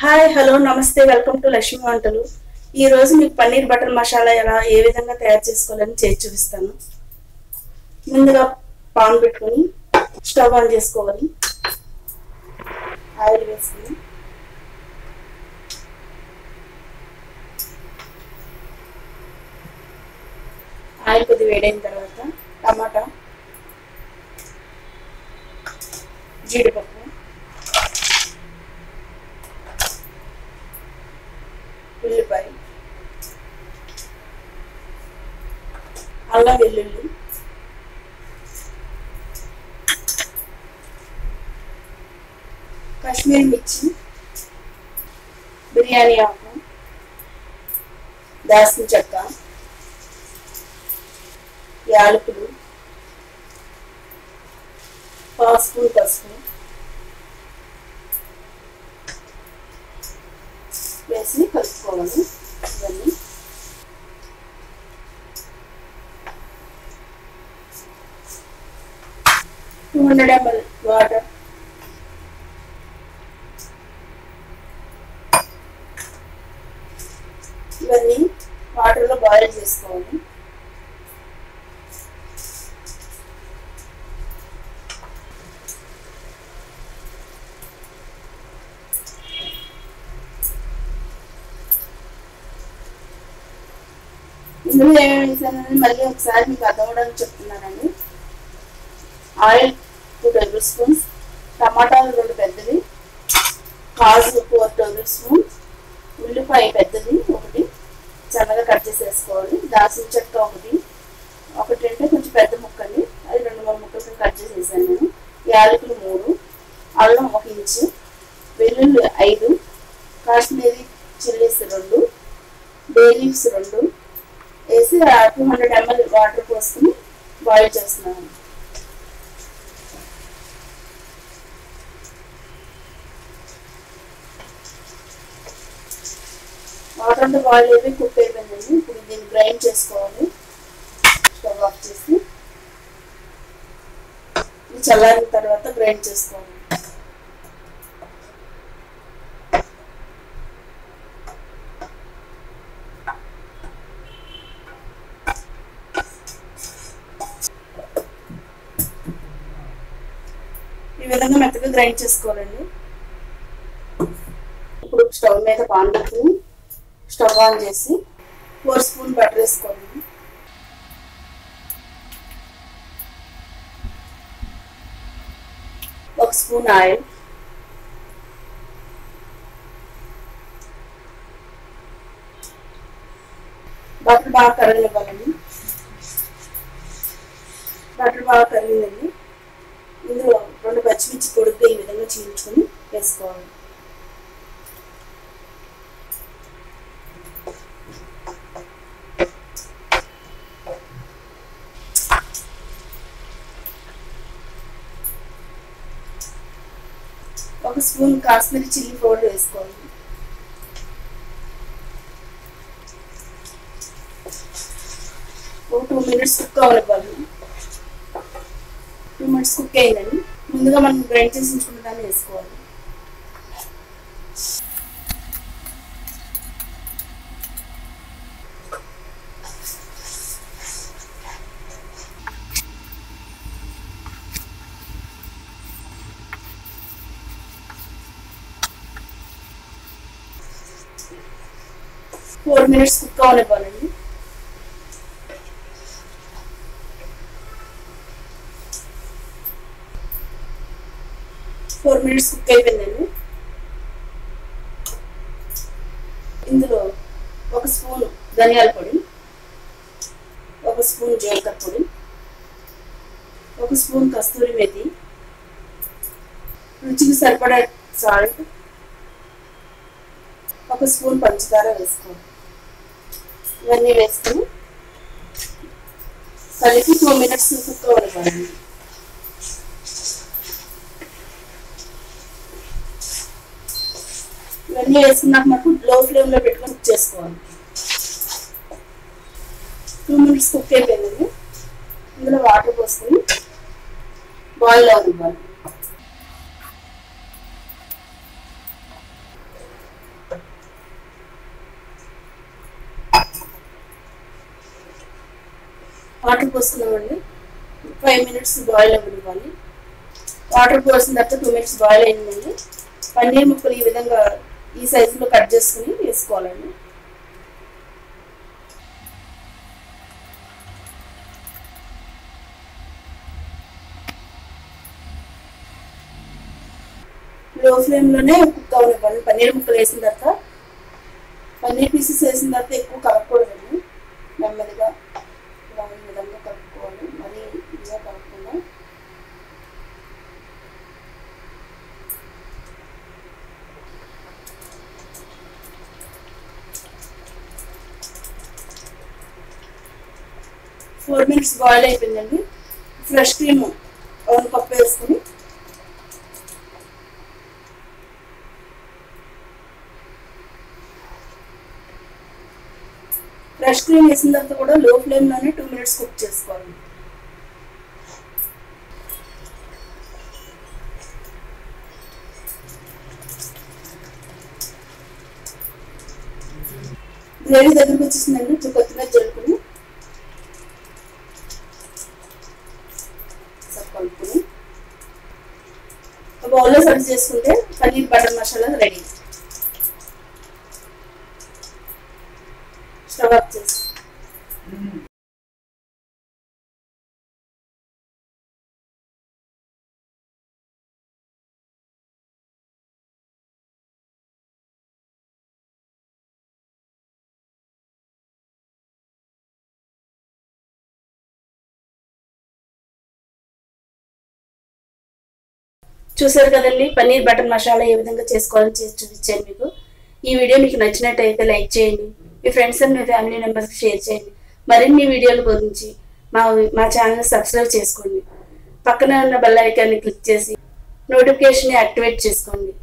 hi hello నమస్తే welcome to Lakshmi వంటలు ఈ రోజు మీకు పన్నీర్ బటర్ మసాలా ఎలా ఏ విధంగా తయారు చేసుకోవాలని చేసి చూపిస్తాను ముందుగా పాన్ పెట్టుకొని స్టవ్ ఆన్ చేసుకోవాలి ఆయిల్ వేసుకుని ఆయిల్ కొద్ది వేడైన తర్వాత టమాటా జీడిపప్పు ఉల్లిపాయ అల్లం వెల్లుల్లి కాశ్మీరీ మిర్చి బిర్యానీ ఆకు దాల్చిన చెక్క యాలకులు పసుపు పసుపు వేసి కలుపుకోవాలి ఇవన్నీ టూ హండ్రెడ్ ఎంఎల్ వాటర్ ఇవన్నీ వాటర్లో బాయిల్ చేసుకోవాలి ఇందులో ఏమేమి వేసానని మళ్ళీ ఒకసారి మీకు అర్థం అవడానికి చెప్తున్నానండి ఆయిల్ టూ టేబుల్ స్పూన్స్ టమాటాలు రెండు పెద్దవి కాజు ఫోర్ టేబుల్ స్పూన్స్ ఉల్లిపాయ పెద్దది ఒకటి సన్నగా కట్ చేసి వేసుకోవాలి దాల్చిన చెక్క ఒకటి ఒకటి అంటే కొంచెం పెద్ద ముక్కని అది రెండు మూడు ముక్కలు కట్ చేసి వేసాను నేను యాలకులు మూడు అల్లం ఒక ఇంచు వెల్లుల్లి ఐదు కాశ్మీరీ చిల్లీస్ రెండు బే లీవ్స్ రెండు వేసి టూ హండ్రెడ్ ఎంఎల్ వాటర్ పోసుకుని బాయిల్ చేస్తున్నాను వాటర్ అంతా బాయిల్ అయిపోయి కుక్ అయిపోయిందండి ఇప్పుడు దీన్ని గ్రైండ్ చేసుకోవాలి స్టవ్ ఆఫ్ చేసి ఇది చల్లారిన తర్వాత గ్రైండ్ చేసుకోవాలి ఈ విధంగా మెత్తగా గ్రైండ్ చేసుకోవాలండి ఇప్పుడు స్టవ్ మీద పాన్ పెట్టుకుని స్టవ్ ఆన్ చేసి ఫోర్ స్పూన్ బటర్ వేసుకోవాలి ఒక స్పూన్ ఆయిల్ బటర్ బాగా కరగనివ్వాలండి బటర్ బాగా కరిగిందండి ఇందులో రెండు పచ్చిమిర్చి పొడుగ్గా ఈ విధంగా చీల్చుకొని వేసుకోవాలి ఒక స్పూన్ కాశ్మీరీ చిల్లీ పౌడర్ వేసుకోవాలి ఒక టూ మినిట్స్ కుక్ అవ్వాలి టూ మినిట్స్ కుక్ అయిందండి ముందుగా మనం గ్రైండ్ చేసి ఉంచుకున్న దాన్ని వేసుకోవాలి ఫోర్ మినిట్స్ కుక్ అవనివ్వాలండి ఫోర్ మినిట్స్ కుక్ అయిపోయిందండి ఇందులో ఒక స్పూన్ ధనియాల పొడి ఒక స్పూన్ జీలకర్ర పొడి ఒక స్పూన్ కస్తూరి మేతి రుచికి సరిపడా సాల్ట్ ఒక స్పూన్ పంచదార వేసుకోండి ఇవన్నీ వేసుకొని కలిపి టూ మినిట్స్ కుక్ అవ్వాలి ఇవన్నీ వేసుకున్నాక మనకు లో ఫ్లేమ్ లో పెట్టుకొని కుక్ చేసుకోవాలి టూ మినిట్స్ కుక్ అయిపోయిందండి ఇందులో వాటర్ పోసుకొని బాయిల్ అవ్వనివ్వాలి వాటర్ పోసుకున్నామండి ఫైవ్ మినిట్స్ బాయిల్ అవ్వనివ్వాలి వాటర్ పోసిన తర్వాత టూ మినిట్స్ బాయిల్ అయిందండి పన్నీర్ ముక్కలు ఈ విధంగా ఈ సైజులో కట్ చేసుకుని వేసుకోవాలండి లో ఫ్లేమ్లోనే కుక్ అవ్వనివ్వాలి పన్నీర్ ముక్కలు వేసిన తర్వాత పన్నీర్ పీసెస్ వేసిన తర్వాత ఎక్కువ కలపకూడదండి నెమ్మదిగా ఇలా ఈ విధంగా కలుపుకోవాలి మరీ ఇదిగా కలపకుండా ఫోర్ మినిట్స్ బాయిల్ అయిపోయిందండి ఫ్రెష్ క్రీమ్ వన్ కప్ వేసుకుని ఫ్రెష్ క్రీమ్ వేసిన తర్వాత కూడా లో ఫ్లేమ్లోనే టూ మినిట్స్ కుక్ చేసుకోవాలి గ్రేవీ దగ్గరకు వచ్చేసిందండి ఇప్పుడు కొత్తిమీర జల్లుకుని కలుపుకుని బౌల్లో సర్వ్ చేసుకుంటే paneer butter masala ready stove off చేసి చూసారు కదండి పన్నీర్ బటర్ మసాలా ఏ విధంగా చేసుకోవాలని చేసి చూపించాను మీకు ఈ వీడియో మీకు నచ్చినట్టయితే లైక్ చేయండి మీ ఫ్రెండ్స్ అండ్ మీ ఫ్యామిలీ మెంబర్స్కి షేర్ చేయండి మరిన్ని వీడియోల గురించి మా మా ఛానల్ సబ్స్క్రైబ్ చేసుకోండి పక్కన ఉన్న బెల్ ఐకాన్ని క్లిక్ చేసి నోటిఫికేషన్ యాక్టివేట్ చేసుకోండి